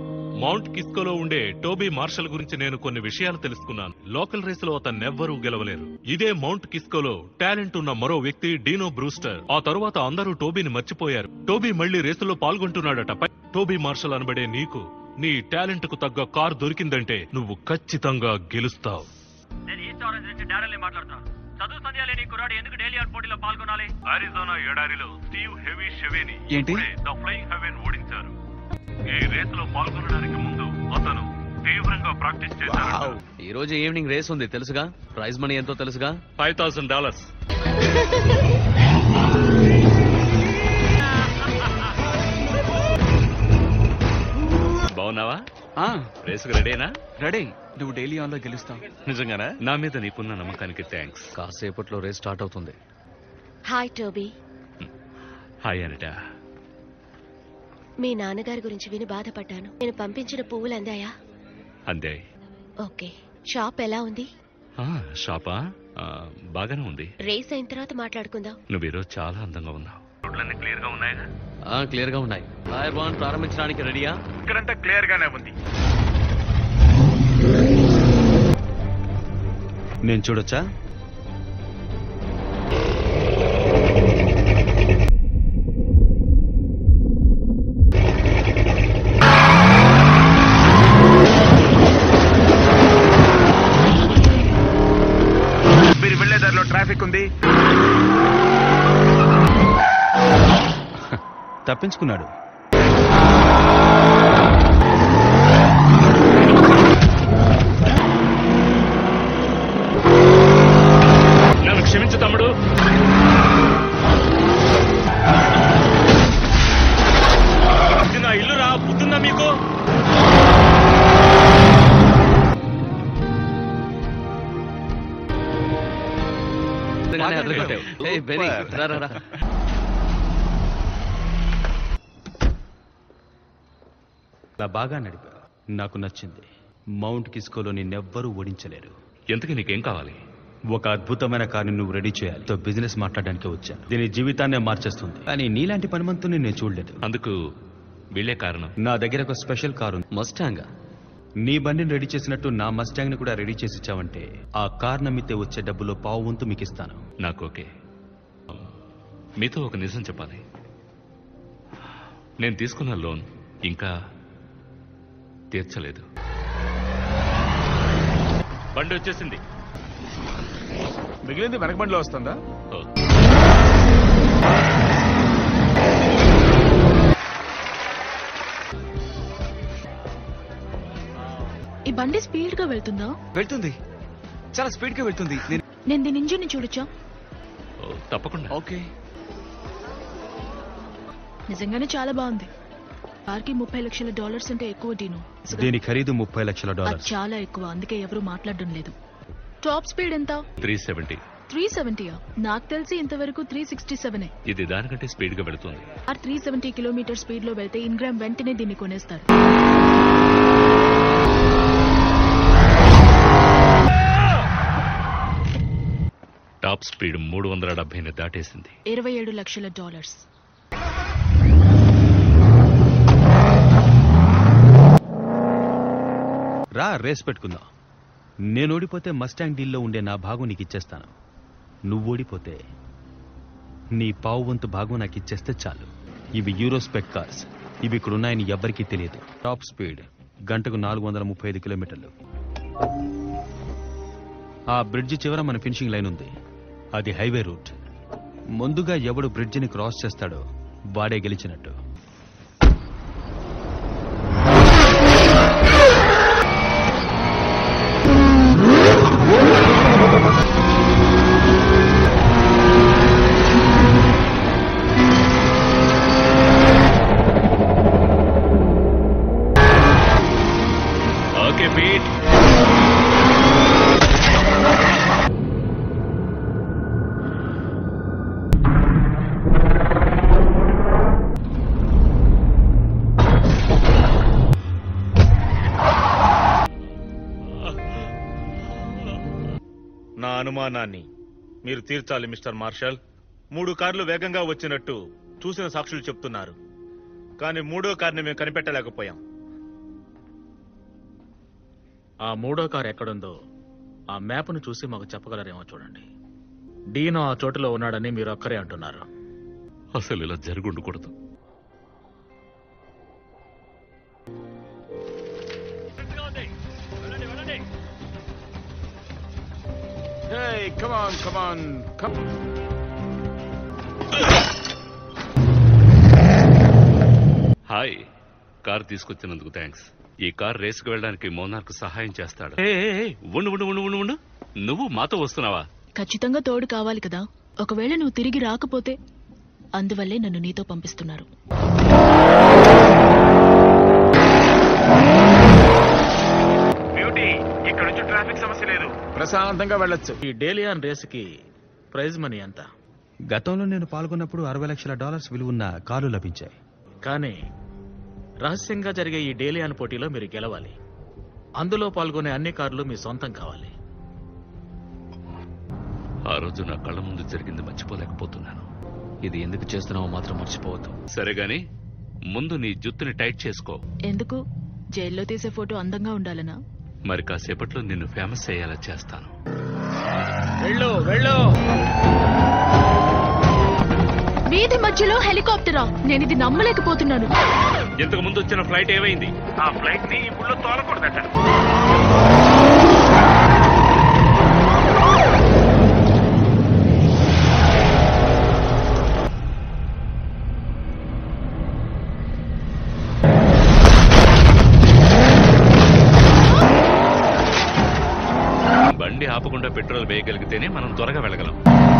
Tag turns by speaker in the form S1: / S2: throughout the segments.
S1: Mount కిస్కోలో ఉండే Toby martial గురించి నేను కొన్ని విషయాలు తెలుసుకున్నాను లోకల్ రేసులో అతన్నెవ్వరూ గెలవలేరు ఇదే మౌంట్ కిస్కోలో టాలెంట్ ఉన్న మరో వ్యక్తి డీనో బ్రూస్టర్ ఆ తరువాత అందరూ టోబీని మర్చిపోయారు టోబీ మళ్లీ రేసులో పాల్గొంటున్నాడట పై- టోబీ మార్షల్ అనబడే నీకు నీ టాలెంట్ కు తగ్గ కార్ దొరికిందంటే నువ్వు ఖచ్చితంగా గెలుస్తావు
S2: నేను ఈస్ట్ ఆరెంజ్ నుంచి డాడల్ని మాట్లాడుతున్నాను చదువు సంధ్య లేని కుర్రాడు ఎందుకు డైలీ ఆన్ పోటీలో పాల్గొనాలి
S1: అరిజోనా ఎడారిలో స్టీవ్ హెవీ షెవేని
S3: ఏంటి?
S1: ఇప్పుడే ద ఫ్లయింగ్ హెవెన్ ఓడించారు ఈ రేసులో పాల్గొనడానికి ముందు అతను తీవ్రంగా ప్రాక్టీస్ చేశారు
S3: ఈ రోజు ఈవినింగ్ రేస్ ఉంది తెలుసుగా ప్రైజ్ మనీ ఎంతో తెలుసుగా
S1: ఫైవ్ థౌసండ్ డాలర్స్ బాగున్నావా
S3: ఆ
S1: రేసుకు రెడీనా
S3: రెడీ నువ్వు డైలీ ఆన్ లో గెలుస్తావు
S1: నిజంగానా నా మీద నీకున్న నమ్మకానికి థ్యాంక్స్
S3: కాసేపట్లో రేస్ స్టార్ట్ అవుతుంది
S4: హాయ్ టోబీ
S1: హాయ్ అనిట
S4: మీ నాన్నగారి గురించి విని బాధపడ్డాను నేను పంపించిన పువ్వులు అందాయా
S1: అందే
S4: ఓకే షాప్ ఎలా ఉంది
S1: ఆ, షాపా ఆ, బాగానే ఉంది
S4: రేస్ అయిన తర్వాత మాట్లాడుకుందాం
S1: నువ్వు ఈరోజు చాలా అందంగా ఉన్నావు రోడ్లన్నీ క్లియర్ గా ఉన్నాయా
S3: ఆ క్లియర్ గా ఉన్నాయి ఫైర్ వన్ ప్రారంభించడానికి రెడీయా
S1: ఇక్కడంతా క్లియర్ గానే ఉంది
S5: నేను చూడొచ్చా
S6: మీరు వెళ్లే దారిలో ట్రాఫిక్ ఉంది
S5: తప్పించుకున్నాడు
S1: నన్ను క్షమించు తమ్ముడు ఇది నా ఇల్లు రా బుద్ధుందా మీకు
S3: నిజంగానే అదరగొట్టావు. ఏయ్, బెనీ, రా, రా, రా.
S5: నా బాగా నడిపా నాకు నచ్చింది మౌంట్ కిస్కోలో నిన్నెవ్వరూ ఓడించలేరు
S1: ఎంతకి నీకేం కావాలి
S5: ఒక అద్భుతమైన కార్ని నువ్వు రెడీ చేయాలి తో బిజినెస్ మాట్లాడడానికి వచ్చాను దీని జీవితాన్నే మార్చేస్తుంది కానీ నీలాంటి పనిమంతుని నేను చూడలేదు
S1: అందుకు వీళ్ళే కారణం
S5: నా దగ్గర ఒక స్పెషల్ కారు ఉంది
S3: మస్టాంగా
S5: నీ బండిని రెడీ చేసినట్టు నా మస్టాంగ్ ని కూడా రెడీ చేసి ఇచ్చావంటే ఆ కార్ నమ్మితే వచ్చే డబ్బులో పావు వంతు మీకు ఇస్తాను
S1: నాకు ఓకే మీతో ఒక నిజం చెప్పాలి నేను తీసుకున్న లోన్ ఇంకా తీర్చలేదు బండి వచ్చేసింది
S6: మిగిలింది వెనక బండిలో వస్తుందా
S1: ఓ.
S7: ఈ బండి స్పీడ్ గా వెళ్తుందా
S3: వెళ్తుంది చాలా స్పీడ్ గా వెళ్తుంది నేను-
S7: నేను దీని ఇంజిన్ చూడొచ్చా
S1: ఓ, తప్పకుండా
S3: ఓకే
S7: నిజంగానే చాలా బాగుంది కార్కి ముప్పై లక్షల డాలర్స్ అంటే ఎక్కువ డీను
S5: దీని ఖరీదు ముప్పై లక్షల
S7: అది
S5: డాలర్స్
S7: చాలా ఎక్కువ అందుకే ఎవరు మాట్లాడడం లేదు టాప్ స్పీడ్ ఎంత
S1: త్రీ సెవెంటీ
S7: త్రీ సెవెంటీయా నాకు తెలిసి ఇంతవరకు త్రీ సిక్స్టీ సెవెనే
S1: ఇది దానికంటే స్పీడ్ గా వెళుతుంది
S7: or three seventy kilometre speed లో వెళ్తే ఇన్గ్రామ్ వెంటనే దీన్ని కొనేస్తారు
S1: టాప్ స్పీడ్ మూడు వందల డెబ్బైని దాటేసింది
S7: ఇరవై ఏడు లక్షల డాలర్స్
S5: రా రేస్ పెట్టుకుందాం నేను ఓడిపోతే మస్టాంగ్ డీల్లో ఉండే నా భాగం నీకు ఇచ్చేస్తాను నువ్వు ఓడిపోతే నీ పావు వంతు భాగం నాకు ఇచ్చేస్తే చాలు ఇవి యూరో స్పెక్ కార్స్ ఇవి ఇక్కడ ఉన్నాయని ఎవ్వరికీ తెలియదు టాప్ స్పీడ్ గంటకు నాలుగు వందల ముప్పై ఐదు కిలోమీటర్లు ఆ బ్రిడ్జి చివర మన ఫినిషింగ్ లైన్ ఉంది అది హైవే రూట్ ముందుగా ఎవడు బ్రిడ్జిని క్రాస్ చేస్తాడో వాడే గెలిచినట్టు
S1: ఓకే పీట్
S8: నా అనుమానాన్ని మీరు తీర్చాలి మిస్టర్ మార్షల్ మూడు కార్లు వేగంగా వచ్చినట్టు చూసిన సాక్షులు చెప్తున్నారు కానీ మూడో కార్ని మేము కనిపెట్టలేకపోయాం
S9: ఆ మూడో కార్ ఎక్కడుందో ఆ మ్యాప్ను చూసి మాకు చెప్పగలరేమో చూడండి డీనో ఆ చోటులో ఉన్నాడని మీరు ఒక్కరే అంటున్నారు
S1: అసలు ఇలా జరుగుండకూడదు
S6: Hey, come on, come on, come.
S1: Hi car తీసుకొచ్చినందుకు థ్యాంక్స్ ఈ కార్ రేసుకు వెళ్ళడానికి మోనార్క్ సహాయం చేస్తాడు ఏ, ఏ, ఏ, ఉండు ఉండు ఉండు ఉండు ఉండు నువ్వు మాతో వస్తున్నావా
S7: ఖచ్చితంగా తోడు కావాలి కదా ఒకవేళ నువ్వు తిరిగి రాకపోతే అందువల్లే నన్ను నీతో పంపిస్తున్నారు
S6: బ్యూటీ ఇక్కడ నుంచి ట్రాఫిక్ సమస్య లేదు ప్రశాంతంగా వెళ్ళొచ్చు
S9: ఈ డేలియాన్ రేసుకి ప్రైజ్ మనీ ఎంత
S5: గతంలో నేను పాల్గొన్నప్పుడు అరవై లక్షల డాలర్స్ విలువున్న కారు లభించాయి
S9: కానీ రహస్యంగా జరిగే ఈ డేలియాన్ పోటీలో మీరు గెలవాలి అందులో పాల్గొనే అన్ని కార్లు మీ సొంతం కావాలి
S1: ఆ రోజు నా కళ్ళ ముందు జరిగింది మర్చిపోలేకపోతున్నాను
S3: ఇది ఎందుకు చేస్తున్నావో మాత్రం మర్చిపోవద్దు
S1: సరే గాని ముందు నీ జుత్తుని టైట్ చేసుకో
S7: ఎందుకు జైల్లో తీసే ఫోటో అందంగా ఉండాలనా
S1: మరి కాసేపట్లో నిన్ను ఫేమస్ అయ్యేలా చేస్తాను
S9: వెళ్ళు వెళ్ళు
S7: వీధి మధ్యలో హెలికాప్టరా నేను ఇది నమ్మలేకపోతున్నాను
S1: ఇంతకు ముందు వచ్చిన ఫ్లైట్ ఏమైంది
S6: ఆ ఫ్లైట్ ని ఇప్పుడు తోలకూడదట
S1: బండి ఆపకుండా పెట్రోల్ వేయగలిగితేనే మనం త్వరగా వెళ్ళగలం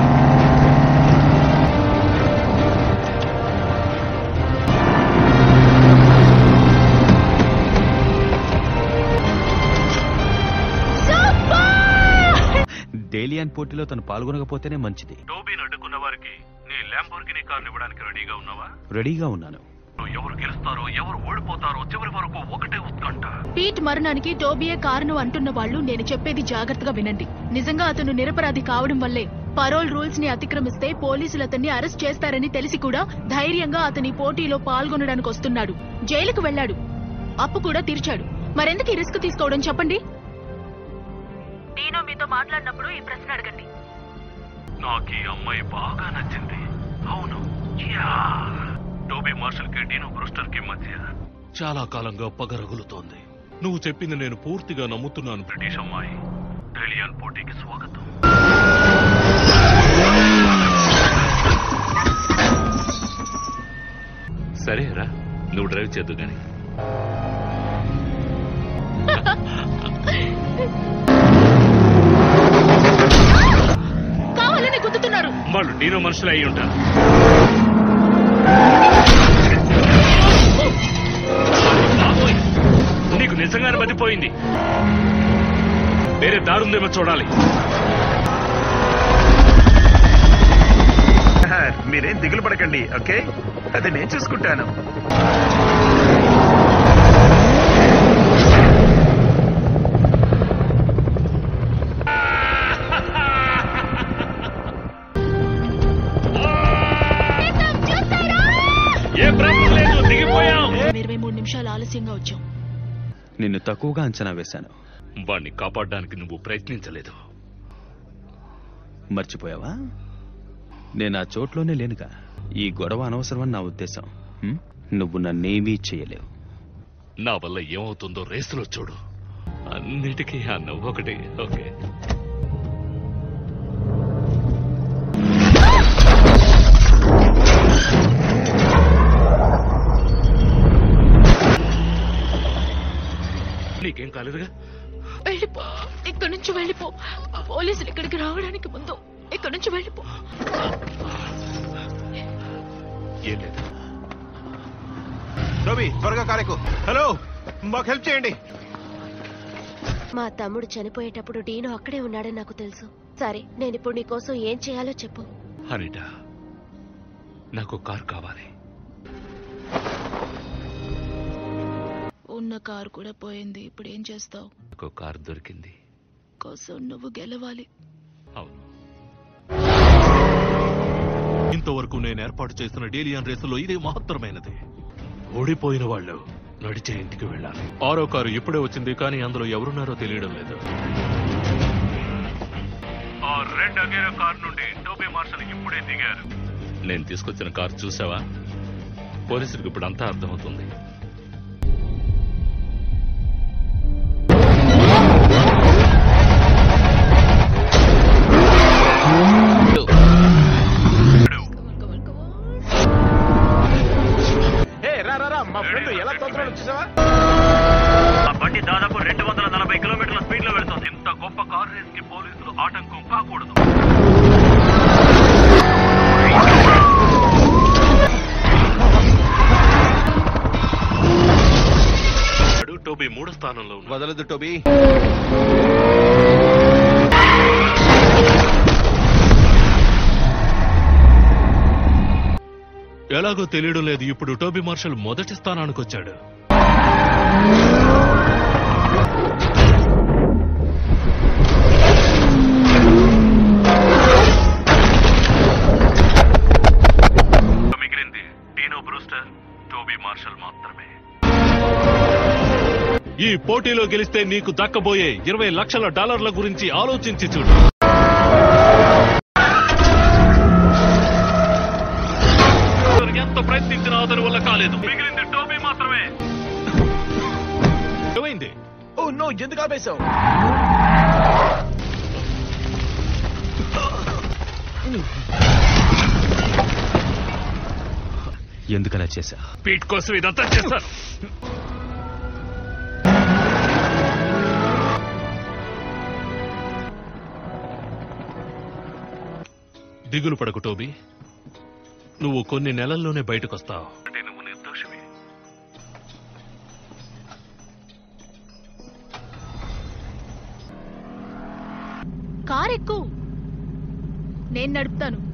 S5: డేలియన్ పోటీలో తను పాల్గొనకపోతేనే మంచిది
S1: టోబీని అడ్డుకున్న వారికి నీ ల్యాంబోర్గిని కార్లు ఇవ్వడానికి రెడీగా ఉన్నావా
S5: రెడీగా ఉన్నాను
S1: ఎవరు గెలుస్తారో ఎవరు ఓడిపోతారో చివరి వరకు ఒకటే ఉత్కంఠ
S7: పీట్ మరణానికి టోబియే కారణం అంటున్న వాళ్ళు నేను చెప్పేది జాగ్రత్తగా వినండి నిజంగా అతను నిరపరాధి కావడం వల్లే పరోల్ రూల్స్ ని అతిక్రమిస్తే పోలీసులు అతన్ని అరెస్ట్ చేస్తారని తెలిసి కూడా ధైర్యంగా అతని పోటీలో పాల్గొనడానికి వస్తున్నాడు జైలుకు వెళ్ళాడు అప్పు కూడా తీర్చాడు మరెందుకు ఈ రిస్క్ తీసుకోవడం చెప్పండి నేను మీతో మాట్లాడినప్పుడు ఈ ప్రశ్న అడగండి
S1: నాకు ఈ అమ్మాయి బాగా నచ్చింది అవును యా. టోబీ మార్షల్ కి డీనో బ్రూస్టర్ కి మధ్య చాలా కాలంగా పగ రగులుతోంది నువ్వు చెప్పింది నేను పూర్తిగా నమ్ముతున్నాను బ్రిటిష్ అమ్మాయి డెలియన్ పోటీకి స్వాగతం సరేరా నువ్వు డ్రైవ్ చేద్దు గాని
S7: కావాలని గుద్దుతున్నారు
S1: వాళ్ళు డీనో మనుషులు అయి ఉంటారు బాబోయ్, నీకు నిజంగానే మతిపోయింది వేరే దారుందేమో చూడాలి
S6: మీరేం దిగులు పడకండి ఓకే అది నేను చూసుకుంటాను
S1: ఏ ప్రాబ్లం లేదు దిగిపోయాం
S7: ఇరవై మూడు నిమిషాలు ఆలస్యంగా వచ్చాం
S5: నిన్ను తక్కువగా అంచనా వేశాను
S1: వాణ్ణి కాపాడడానికి నువ్వు ప్రయత్నించలేదు
S5: మర్చిపోయావా నేను ఆ చోట్లోనే లేనుగా ఈ గొడవ అనవసరమని నా ఉద్దేశం హ్మ్? నువ్వు నన్నేమీ చేయలేవు
S1: నా వల్ల ఏమవుతుందో రేసులో చూడు అన్నిటికీ ఆ నవ్వు ఒకటి ఓకే నీకేం కాలేదుగా
S7: వెళ్ళిపో ఇక్కడి నుంచి వెళ్ళిపో పోలీసులు ఇక్కడికి రావడానికి ముందు ఇక్కడి నుంచి వెళ్ళిపో
S1: ఏం లేదు
S6: రవి త్వరగా కారెకు హలో మాకు హెల్ప్ చేయండి
S4: మా తమ్ముడు చనిపోయేటప్పుడు డీనో అక్కడే ఉన్నాడని నాకు తెలుసు సరే నేను ఇప్పుడు నీకోసం ఏం చేయాలో చెప్పు
S1: అనిట నాకు కార్ కావాలి
S7: ఉన్న కారు కూడా పోయింది ఇప్పుడు ఏం చేస్తావు
S1: నాకు కార్ దొరికింది
S7: కోసం నువ్వు గెలవాలి
S1: అవును ఇంతవరకు నేను ఏర్పాటు చేసిన డేలియన్ రేసులో ఇదే మహత్తరమైనది ఓడిపోయిన వాళ్ళు నడిచే ఇంటికి వెళ్ళాలి ఆరో కారు ఇప్పుడే వచ్చింది కానీ అందులో ఎవరున్నారో తెలియడం లేదు ఆ రెడ్ అగేరా కార్ నుండి టోబీ మార్షల్ ఇప్పుడే దిగారు నేను తీసుకొచ్చిన కార్ చూసావా పోలీసులకు ఇప్పుడు అంతా అర్థమవుతుంది
S6: ఏ రా రా రా మా ఫ్రెండ్ ఎలా తొందరగా వచ్చేసావా
S2: ఆ బండి దాదాపు రెండు వందల నలభై కిలోమీటర్ల స్పీడ్ లో వెళ్తుంది ఇంత గొప్ప కార్ రేస్ కి పోలీసులు ఆటంకం కాకూడదు
S1: టోబీ మూడో స్థానంలో ఉన్నాడు
S3: వదలదు టోబీ
S1: ఎలాగో తెలియడం లేదు ఇప్పుడు టోబీ మార్షల్ మొదటి స్థానానికి వచ్చాడు మిగిలింది డీనో బ్రూస్టర్ టోబీ మార్షల్ మాత్రమే ఈ పోటీలో గెలిస్తే నీకు దక్కబోయే ఇరవై లక్షల డాలర్ల గురించి ఆలోచించి చూడు ఎంత ప్రయత్నించినా అతని వల్ల కాలేదు మిగిలింది టోబీ మాత్రమే ఏమైంది
S6: ఓ నో ఎందుకు ఆపేశావు
S5: ఎందుకలా చేశా
S1: పీట్ కోసం ఇదంతా చేశాను దిగులు పడకు టోబీ నువ్వు కొన్ని నెలల్లోనే బయటకొస్తావు అంటే నువ్వు నిర్దోషివి
S7: కార్ ఎక్కు నేను నడుపుతాను